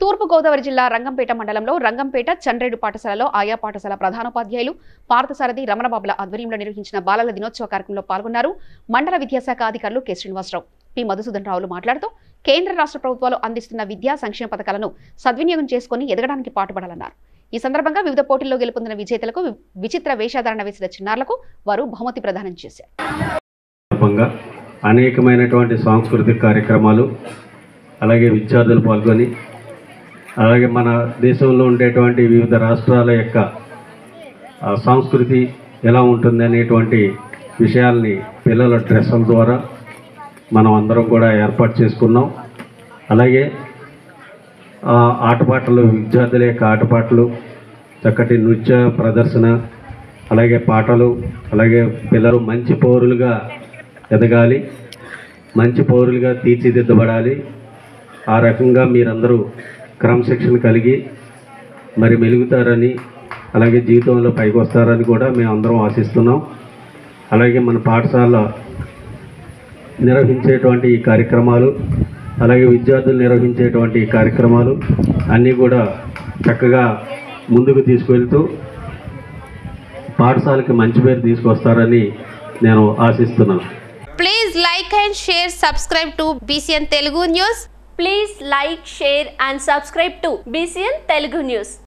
తూర్పు గోదావరి జిల్లా రంగంపేట మండలంలో రంగంపేట చండ్రేడు పాఠశాలలో ఆయా పాఠశాల ప్రధానోపాధ్యాయులు పార్థసారథి రమణబాబుల ఆధ్వర్యంలో నిర్వహించిన బాలల దినోత్సవ కార్యక్రమంలో పాల్గొన్నారు మండల విద్యాశాఖ అధికారులు కె శ్రీనివాసరావు పి మధుసూదన్ రావులు మాట్లాడుతూ కేంద్ర రాష్ట్ర ప్రభుత్వాలు అందిస్తున్న విద్యా సంక్షేమ పథకాలను సద్వినియోగం చేసుకుని ఎదగడానికి పాటుపడాలన్నారు ఈ సందర్భంగా వివిధ పోటీల్లో గెలుపొందిన విజేతలకు వి- విచిత్ర వేషధారణ వేసిన చిన్నారులకు వారు బహుమతి ప్రదానం చేశారు సందర్భంగా అనేకమైనటువంటి సాంస్కృతిక కార్యక్రమాలు అలాగే విద్యార్థులు పాల్గొని అలాగే మన దేశంలో ఉండేటువంటి వివిధ రాష్ట్రాల యొక్క ఆ, సంస్కృతి ఎలా ఉంటుంది అనేటువంటి విషయాల్ని పిల్లల డ్రెస్సుల ద్వారా మనం అందరం కూడా ఏర్పాటు చేసుకున్నాం అలాగే ఆ, ఆటపాటలు విద్యార్థుల యొక్క ఆటపాటలు చక్కటి నృత్య ప్రదర్శన అలాగే పాటలు అలాగే పిల్లలు మంచి పౌరులుగా ఎదగాలి మంచి పౌరులుగా తీర్చిదిద్దబడాలి ఆ రకంగా మీరందరూ క్రమశిక్షణ కలిగి మరి మెలుగుతారని అలాగే జీవితంలో పైకి వస్తారని కూడా మేము అందరం ఆశిస్తున్నాం అలాగే మన పాఠశాల నిర్వహించేటువంటి ఈ కార్యక్రమాలు అలాగే విద్యార్థులు నిర్వహించేటువంటి ఈ కార్యక్రమాలు అన్నీ కూడా చక్కగా ముందుకు తీసుకువెళ్తూ పాఠశాలకి మంచి పేరు తీసుకొస్తారని నేను ఆశిస్తున్నాను Please like and share, subscribe to BCN Telugu News. Please like, share and subscribe to BCN Telugu News.